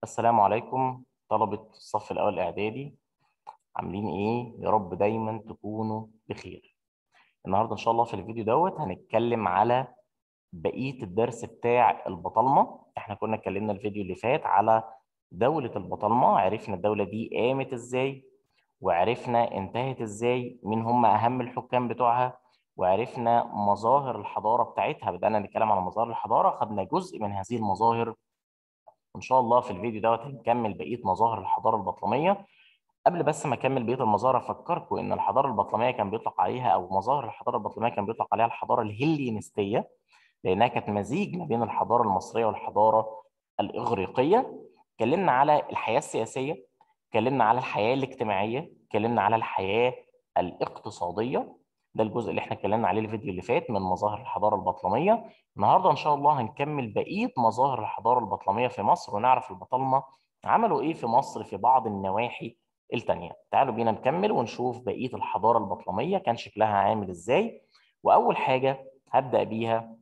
السلام عليكم طلبة الصف الأول إعدادي عاملين إيه؟ يا رب دايما تكونوا بخير. النهاردة إن شاء الله في الفيديو دوت هنتكلم على بقية الدرس بتاع البطالمة، إحنا كنا اتكلمنا الفيديو اللي فات على دولة البطالمة، عرفنا الدولة دي قامت إزاي، وعرفنا انتهت إزاي، مين هم أهم الحكام بتوعها، وعرفنا مظاهر الحضارة بتاعتها، بدأنا نتكلم على مظاهر الحضارة، خدنا جزء من هذه المظاهر ان شاء الله في الفيديو دوت هنكمل بقيه مظاهر الحضاره البطلميه قبل بس ما اكمل بقيه المظاهر افكركم ان الحضاره البطلميه كان بيطلق عليها او مظاهر الحضاره البطلميه كان بيطلق عليها الحضاره الهلينستيه لانها كانت مزيج ما بين الحضاره المصريه والحضاره الاغريقيه اتكلمنا على الحياه السياسيه اتكلمنا على الحياه الاجتماعيه اتكلمنا على الحياه الاقتصاديه ده الجزء اللي احنا اتكلمنا عليه الفيديو اللي فات من مظاهر الحضاره البطلميه النهارده ان شاء الله هنكمل بقيه مظاهر الحضاره البطلميه في مصر ونعرف البطالمه عملوا ايه في مصر في بعض النواحي التانية تعالوا بينا نكمل ونشوف بقيه الحضاره البطلميه كان شكلها عامل ازاي واول حاجه هبدا بيها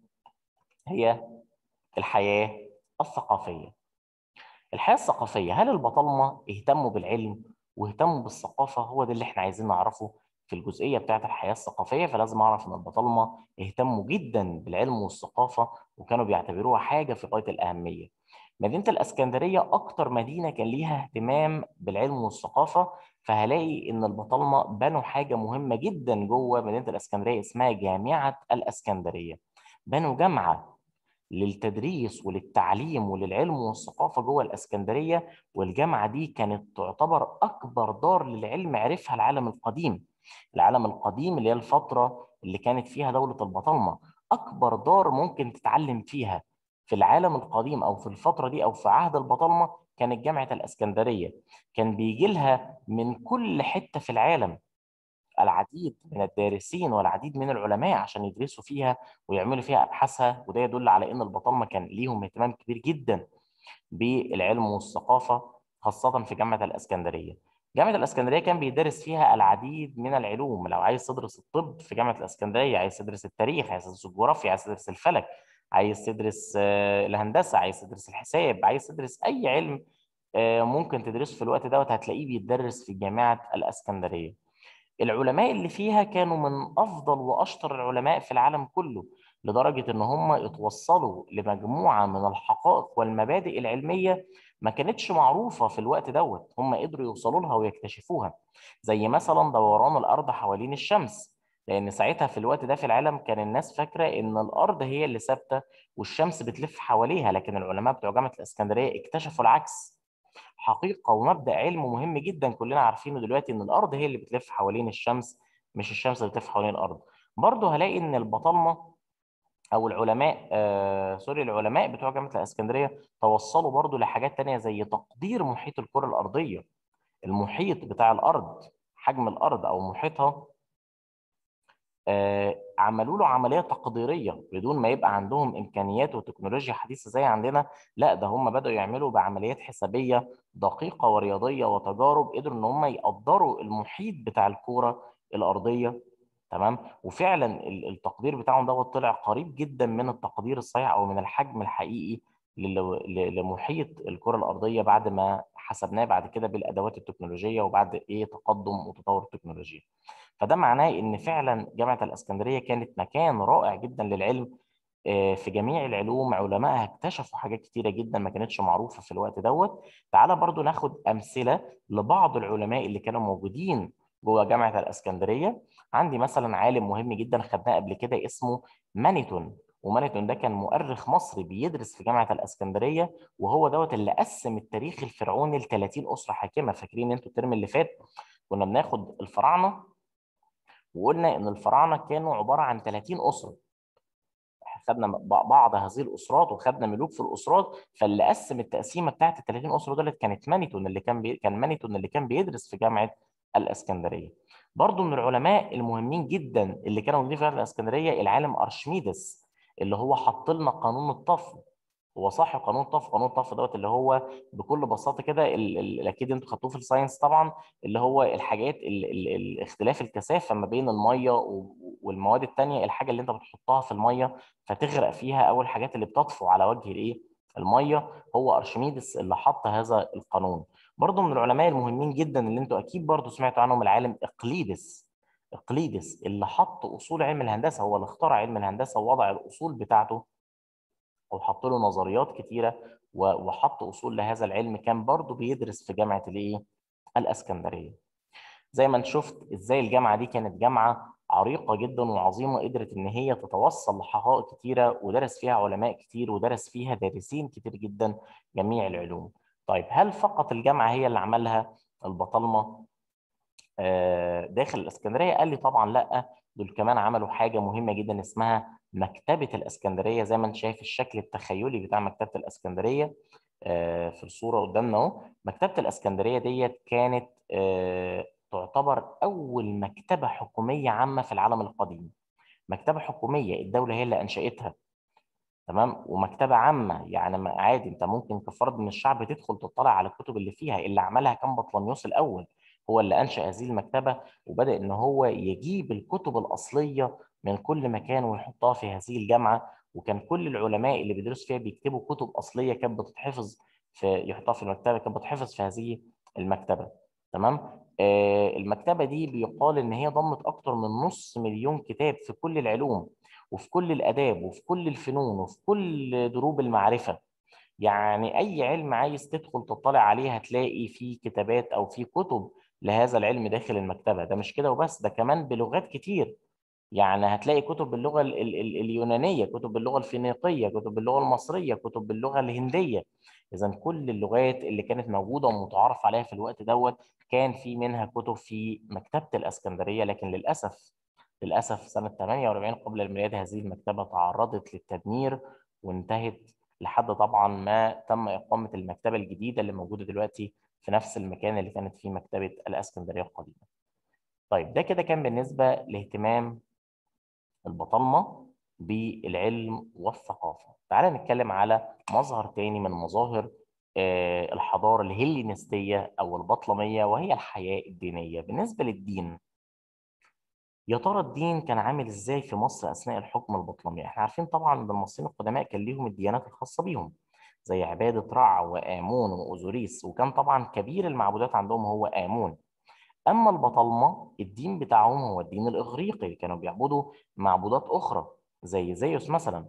هي الحياه الثقافيه الحياه الثقافيه هل البطالمه اهتموا بالعلم واهتموا بالثقافه هو ده اللي احنا عايزين نعرفه في الجزئيه بتاعه الحياه الثقافيه فلازم اعرف ان البطالمه اهتموا جدا بالعلم والثقافه وكانوا بيعتبروها حاجه في غايه الاهميه. مدينه الاسكندريه اكتر مدينه كان ليها اهتمام بالعلم والثقافه فهلاقي ان البطالمه بنوا حاجه مهمه جدا جوه مدينه الاسكندريه اسمها جامعه الاسكندريه. بنوا جامعه للتدريس وللتعليم وللعلم والثقافة جوه الإسكندرية والجامعة دي كانت تعتبر أكبر دار للعلم عرفها العالم القديم العالم القديم اللي هي الفترة اللي كانت فيها دولة البطالمة أكبر دار ممكن تتعلم فيها في العالم القديم أو في الفترة دي أو في عهد البطالمة كانت جامعة الإسكندرية كان بيجي لها من كل حتة في العالم العديد من الدارسين والعديد من العلماء عشان يدرسوا فيها ويعملوا فيها ابحاثها وده يدل على ان البطالمه كان ليهم اهتمام كبير جدا بالعلم والثقافه خاصه في جامعه الاسكندريه. جامعه الاسكندريه كان بيدرس فيها العديد من العلوم لو عايز تدرس الطب في جامعه الاسكندريه عايز تدرس التاريخ عايز تدرس الجغرافيا عايز تدرس الفلك عايز تدرس الهندسه عايز تدرس الحساب عايز تدرس اي علم ممكن تدرسه في الوقت دوت هتلاقيه بيتدرس في جامعه الاسكندريه. العلماء اللي فيها كانوا من افضل واشطر العلماء في العالم كله لدرجه ان هم اتوصلوا لمجموعه من الحقائق والمبادئ العلميه ما كانتش معروفه في الوقت دوت هم قدروا يوصلوا لها ويكتشفوها زي مثلا دوران الارض حوالين الشمس لان ساعتها في الوقت ده في العالم كان الناس فاكره ان الارض هي اللي ثابته والشمس بتلف حواليها لكن العلماء بتوع جامعه الاسكندريه اكتشفوا العكس حقيقة ومبدأ علم مهم جدا كلنا عارفينه دلوقتي إن الأرض هي اللي بتلف حوالين الشمس مش الشمس اللي بتلف حوالين الأرض. برضه هلاقي إن البطالمة أو العلماء آه سوري العلماء بتوع جامعة الإسكندرية توصلوا برضه لحاجات تانية زي تقدير محيط الكرة الأرضية. المحيط بتاع الأرض حجم الأرض أو محيطها آه عملوا له عمليه تقديريه بدون ما يبقى عندهم امكانيات وتكنولوجيا حديثه زي عندنا لا ده هم بداوا يعملوا بعمليات حسابيه دقيقه ورياضيه وتجارب قدروا ان هم يقدروا المحيط بتاع الكوره الارضيه تمام وفعلا التقدير بتاعهم دوت طلع قريب جدا من التقدير الصحيح او من الحجم الحقيقي لمحيط الكره الارضيه بعد ما حسبناه بعد كده بالادوات التكنولوجيه وبعد ايه تقدم وتطور التكنولوجيا فده معناه ان فعلا جامعه الاسكندريه كانت مكان رائع جدا للعلم في جميع العلوم علمائها اكتشفوا حاجات كتيرة جدا ما كانتش معروفة في الوقت دوت تعالى برضو ناخد أمثلة لبعض العلماء اللي كانوا موجودين جوه جامعة الإسكندرية عندي مثلا عالم مهم جدا خدناه قبل كده اسمه مانيتون ومانيتون ده كان مؤرخ مصري بيدرس في جامعة الإسكندرية وهو دوت اللي قسم التاريخ الفرعوني ل 30 أسرة حاكمة فاكرين انتوا الترم اللي فات كنا بناخد الفراعنة وقلنا ان الفراعنه كانوا عباره عن 30 اسره خدنا بعض هذه الاسرات وخدنا ملوك في الاسرات فاللي قسم التقسيمه بتاعت ال 30 اسره دولت كانت مانيتون اللي كان بي... كان مانيتون اللي كان بيدرس في جامعه الاسكندريه. برضه من العلماء المهمين جدا اللي كانوا موجودين في جامعه الاسكندريه العالم ارشميدس اللي هو حط لنا قانون الطفو هو صح قانون الطفو قانون الطفو دوت اللي هو بكل بساطه كده اكيد انتوا خدتوه في الساينس طبعا اللي هو الحاجات ال ال اختلاف الكثافه ما بين الميه والمواد الثانيه الحاجه اللي انت بتحطها في الميه فتغرق فيها او الحاجات اللي بتطفو على وجه الايه الميه هو ارشميدس اللي حط هذا القانون برضه من العلماء المهمين جدا اللي انتوا اكيد برضه سمعتوا عنهم العالم اقليدس اقليدس اللي حط اصول علم الهندسه هو اللي اخترع علم الهندسه ووضع الاصول بتاعته او حط له نظريات كتيره وحط اصول لهذا العلم كان برضه بيدرس في جامعه الايه الاسكندريه زي ما انت شفت ازاي الجامعه دي كانت جامعه عريقه جدا وعظيمه قدرت ان هي تتوصل لحقائق كتيره ودرس فيها علماء كتير ودرس فيها دارسين كتير جدا جميع العلوم طيب هل فقط الجامعه هي اللي عملها البطالمه داخل الاسكندريه قال لي طبعا لا دول كمان عملوا حاجه مهمه جدا اسمها مكتبه الاسكندريه زي ما انت شايف الشكل التخيلي بتاع مكتبه الاسكندريه في الصوره قدامنا اهو مكتبه الاسكندريه ديت كانت تعتبر اول مكتبه حكوميه عامه في العالم القديم مكتبه حكوميه الدوله هي اللي انشاتها تمام ومكتبه عامه يعني عادي انت ممكن كفرد من الشعب تدخل تطلع على الكتب اللي فيها اللي عملها كان بطلميوس الاول هو اللي انشا هذه المكتبه وبدا ان هو يجيب الكتب الاصليه من كل مكان ويحطها في هذه الجامعه وكان كل العلماء اللي بيدرسوا فيها بيكتبوا كتب اصليه كانت بتتحفظ في يحطها في المكتبه كانت بتتحفظ في هذه المكتبه تمام آه المكتبه دي بيقال ان هي ضمت اكتر من نص مليون كتاب في كل العلوم وفي كل الاداب وفي كل الفنون وفي كل دروب المعرفه يعني اي علم عايز تدخل تطلع عليه هتلاقي فيه كتابات او فيه كتب لهذا العلم داخل المكتبه ده مش كده وبس ده كمان بلغات كتير يعني هتلاقي كتب باللغه ال ال ال اليونانيه كتب باللغه الفينيقيه كتب باللغه المصريه كتب باللغه الهنديه اذا كل اللغات اللي كانت موجوده ومتعارف عليها في الوقت دوت كان في منها كتب في مكتبه الاسكندريه لكن للاسف للاسف سنه 48 قبل الميلاد هذه المكتبه تعرضت للتدمير وانتهت لحد طبعا ما تم اقامه المكتبه الجديده اللي موجوده دلوقتي في نفس المكان اللي كانت فيه مكتبه الاسكندريه القديمه. طيب ده كده كان بالنسبه لاهتمام البطالمه بالعلم والثقافه. تعالى نتكلم على مظهر تاني من مظاهر الحضاره الهلينستيه او البطلميه وهي الحياه الدينيه. بالنسبه للدين يا ترى الدين كان عامل ازاي في مصر اثناء الحكم البطلمي؟ احنا عارفين طبعا ان المصريين القدماء كان ليهم الديانات الخاصه بيهم زي عباده رع وامون واوزوريس وكان طبعا كبير المعبودات عندهم هو امون. اما البطالمه الدين بتاعهم هو الدين الاغريقي كانوا بيعبدوا معبودات اخرى زي زيوس مثلا.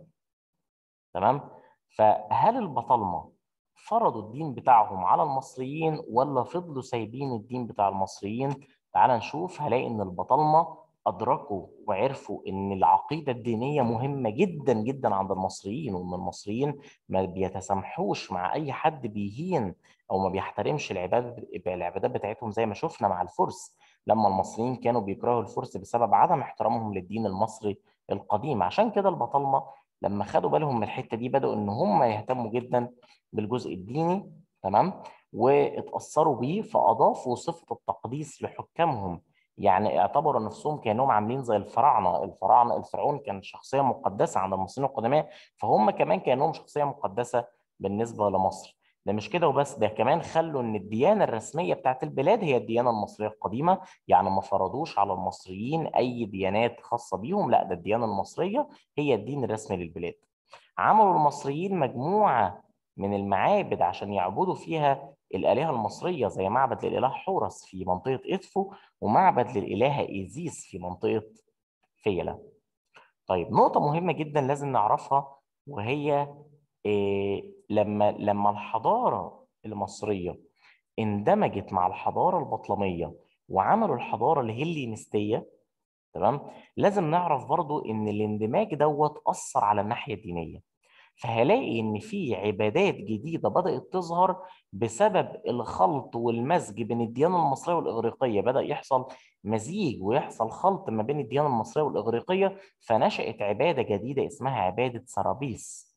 تمام؟ فهل البطالمه فرضوا الدين بتاعهم على المصريين ولا فضلوا سايبين الدين بتاع المصريين؟ تعال نشوف هلاقي ان البطالمه ادركوا وعرفوا ان العقيده الدينيه مهمه جدا جدا عند المصريين وان المصريين ما بيتسامحوش مع اي حد بيهين او ما بيحترمش العبادات العبادات بتاعتهم زي ما شفنا مع الفرس لما المصريين كانوا بيكرهوا الفرس بسبب عدم احترامهم للدين المصري القديم عشان كده البطالمه لما خدوا بالهم من الحته دي بداوا ان هم يهتموا جدا بالجزء الديني تمام واتاثروا بيه فاضافوا صفه التقديس لحكامهم يعني اعتبروا نفسهم كانهم عاملين زي الفراعنه، الفراعنه الفرعون كان شخصيه مقدسه عند المصريين القدماء فهم كمان كانهم شخصيه مقدسه بالنسبه لمصر. ده مش كده وبس ده كمان خلوا ان الديانه الرسميه بتاعت البلاد هي الديانه المصريه القديمه يعني ما فرضوش على المصريين اي ديانات خاصه بيهم لا ده الديانه المصريه هي الدين الرسمي للبلاد. عملوا المصريين مجموعه من المعابد عشان يعبدوا فيها الآلهة المصرية زي معبد للإله حورس في منطقة إدفو ومعبد للإلهة إيزيس في منطقة فيلا. طيب نقطة مهمة جدا لازم نعرفها وهي إيه لما لما الحضارة المصرية اندمجت مع الحضارة البطلمية وعملوا الحضارة الهلينستية تمام لازم نعرف برضو ان الاندماج دوت أثر على الناحية الدينية فهلاقي ان في عبادات جديده بدات تظهر بسبب الخلط والمزج بين الديانه المصريه والاغريقيه بدا يحصل مزيج ويحصل خلط ما بين الديانه المصريه والاغريقيه فنشات عباده جديده اسمها عباده سرابيس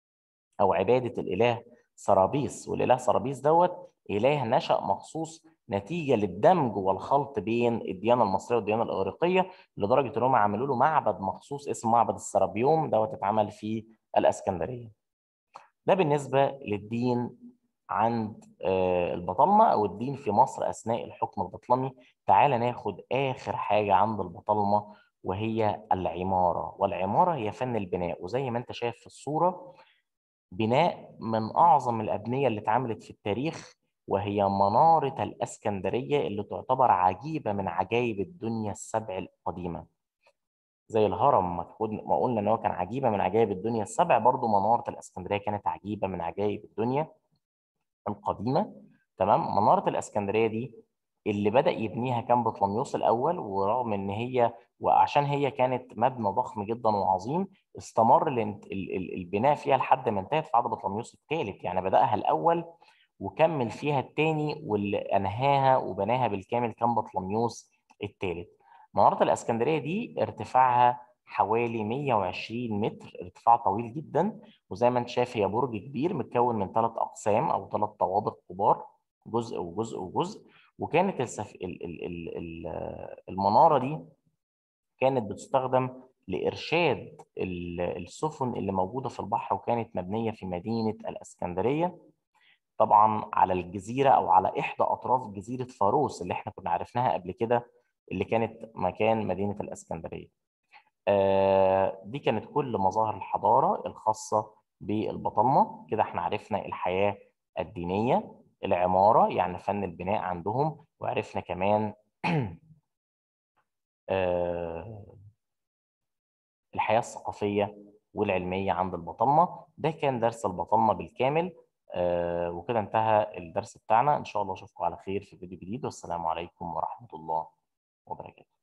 او عباده الاله سرابيس والاله سرابيس دوت اله نشا مخصوص نتيجه للدمج والخلط بين الديانه المصريه والديانه الاغريقيه لدرجه ان هم عملوا له معبد مخصوص اسمه معبد السرابيوم دوت اتعمل في الاسكندريه. ده بالنسبه للدين عند البطالمه او الدين في مصر اثناء الحكم البطلمي. تعال ناخد اخر حاجه عند البطالمه وهي العماره، والعماره هي فن البناء وزي ما انت شايف في الصوره بناء من أعظم الأبنية اللي اتعملت في التاريخ وهي منارة الأسكندرية اللي تعتبر عجيبة من عجائب الدنيا السبع القديمة زي الهرم ما قلنا ان هو كان عجيبه من عجائب الدنيا السبع برضه مناره الاسكندريه كانت عجيبه من عجائب الدنيا القديمه تمام مناره الاسكندريه دي اللي بدا يبنيها كان بطليموس الاول ورغم ان هي وعشان هي كانت مبنى ضخم جدا وعظيم استمر البناء فيها لحد ما انتهت في عهد بطليموس الثالث يعني بداها الاول وكمل فيها الثاني واللي انهاها وبناها بالكامل كان بطليموس الثالث مناره الاسكندريه دي ارتفاعها حوالي 120 متر ارتفاع طويل جدا وزي ما انت شايف هي برج كبير متكون من ثلاث اقسام او ثلاث طوابق كبار جزء وجزء وجزء وكانت السف... ال... ال... ال... المناره دي كانت بتستخدم لارشاد السفن اللي موجوده في البحر وكانت مبنيه في مدينه الاسكندريه طبعا على الجزيره او على احدى اطراف جزيره فاروس اللي احنا كنا عرفناها قبل كده اللي كانت مكان مدينه الاسكندريه دي كانت كل مظاهر الحضاره الخاصه بالبطالمه كده احنا عرفنا الحياه الدينيه العماره يعني فن البناء عندهم وعرفنا كمان الحياه الثقافيه والعلميه عند البطالمه ده كان درس البطالمه بالكامل وكده انتهى الدرس بتاعنا ان شاء الله اشوفكم على خير في فيديو جديد والسلام عليكم ورحمه الله وبركاته